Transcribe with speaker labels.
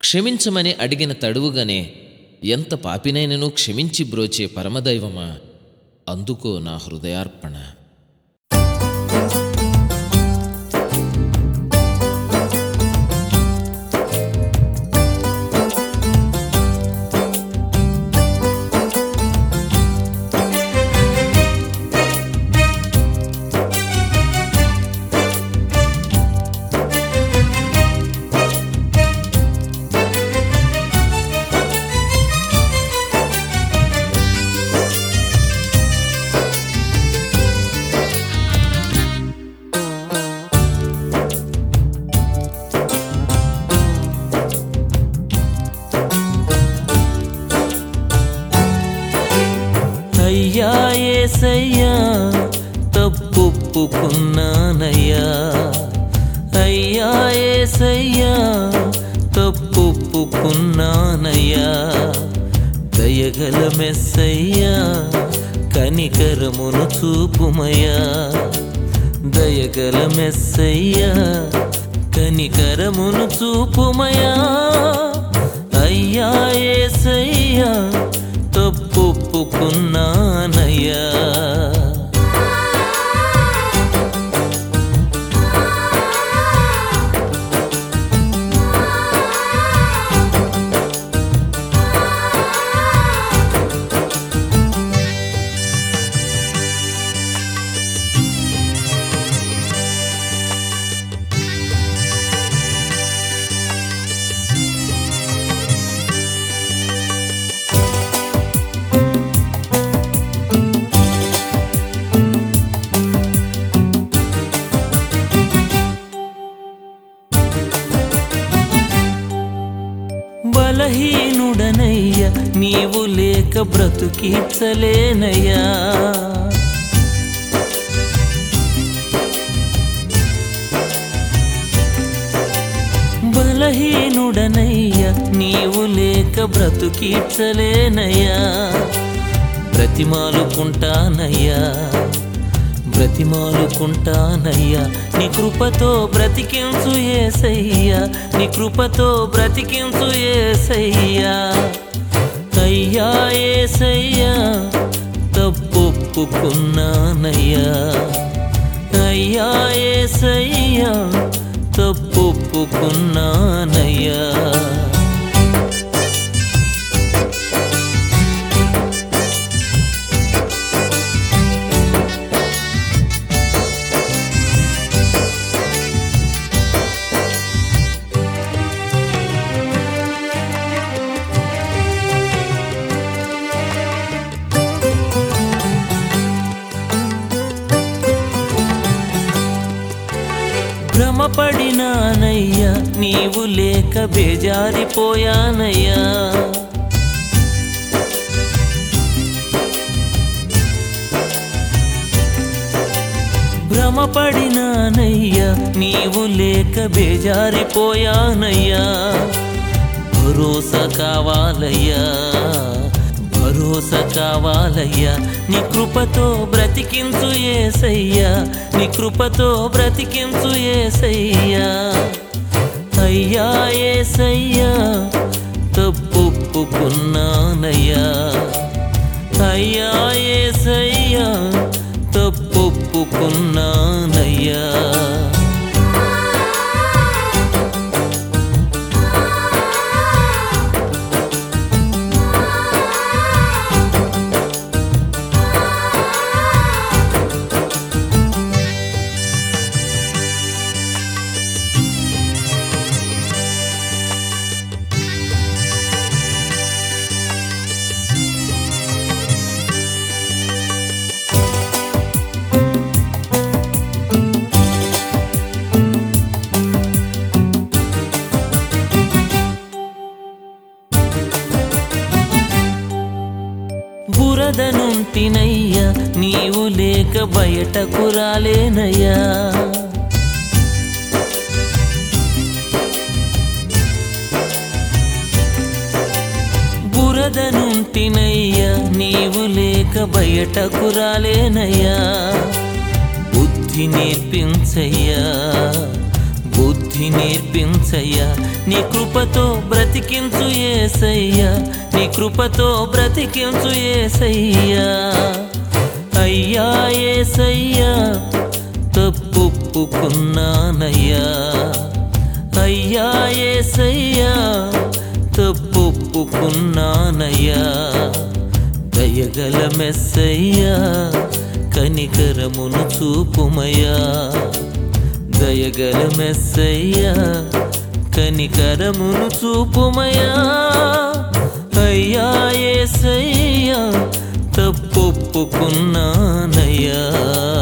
Speaker 1: క్షమించమని అడిగిన తడువుగానే ఎంత పాపినైనను క్షమించి బ్రోచే పరమదైవమా అందుకో నా హృదయార్పణ
Speaker 2: అయ్యా ఏసయ్యా తప్పుకున్నానయ్యా అయ్యా ఏసయ్యా తప్పుకున్నానయ్యా దయగల మెస్సయ్యా కనికరమును చూపుమయ్యా దయగల మెస్సయ్యా కనికరమును చూపుమయ్యా అయ్యా ఏసయ్యా తప్పుకున్నానయ్యా బలహీనుడనయ్యా నీవు లేక బ్రతుకీర్చలేనయ్యా బలహీనుడనయ్యా నీవు లేక బ్రతుకీర్చలేనయ్యా బ్రతిమాలుకుంటానయ్యా బ్రతిమాలుకుంటానయ్యా నీ కృపతో బ్రతికించు ఏసయ్యా నీ కృపతో బ్రతికించు ఏసయ్యా అయ్యా ఏసయ్యా తప్పుకున్నానయ్యా అయ్యా ఏసయ్యా తప్పుకున్నానయ్యా భ్రమపడినానయ్యా నీవు లేక బేజారిపోయానయ్యా భ్రమపడినానయ్యా నీవు లేక బేజారిపోయానయ్యా భరోసా కావాలయ్యా భరోసా కావాలయ్యా నీ కృపతో బ్రతికించు ఏసయ్యా నీ కృపతో బ్రతికించు ఏసయ్యా అయ్యా ఏసయ్యా తప్పుకున్నానయ్యా అయ్యా ఏసయ్యా తప్పుకున్నానయ్యా బురద నుంటినయ్యా నీవు లేక బయటకు రాలేనయ్యా బురద నుంటినయ్యా నీవు లేక బయటకు రాలేనయ్యా బుద్ధి నేర్పించయ్యా బుద్ధి నేర్పించయ్యా నీ కృపతో బ్రతికించు ఏసయ్యా నీ కృపతో బ్రతికించు ఏసయ్యా అయ్యా ఏసయ్యా తప్పుకున్నానయ్యా అయ్యా ఏసయ్యా తప్పుకున్నానయ్యా దయగల మెస్సయ్యా కనికరమును చూపుమయ్యా దయగల మెస్సయ్యా కనికరమును చూపుమయ్యా అయ్యా ఏసయ్యా తప్పుకున్నానయ్యా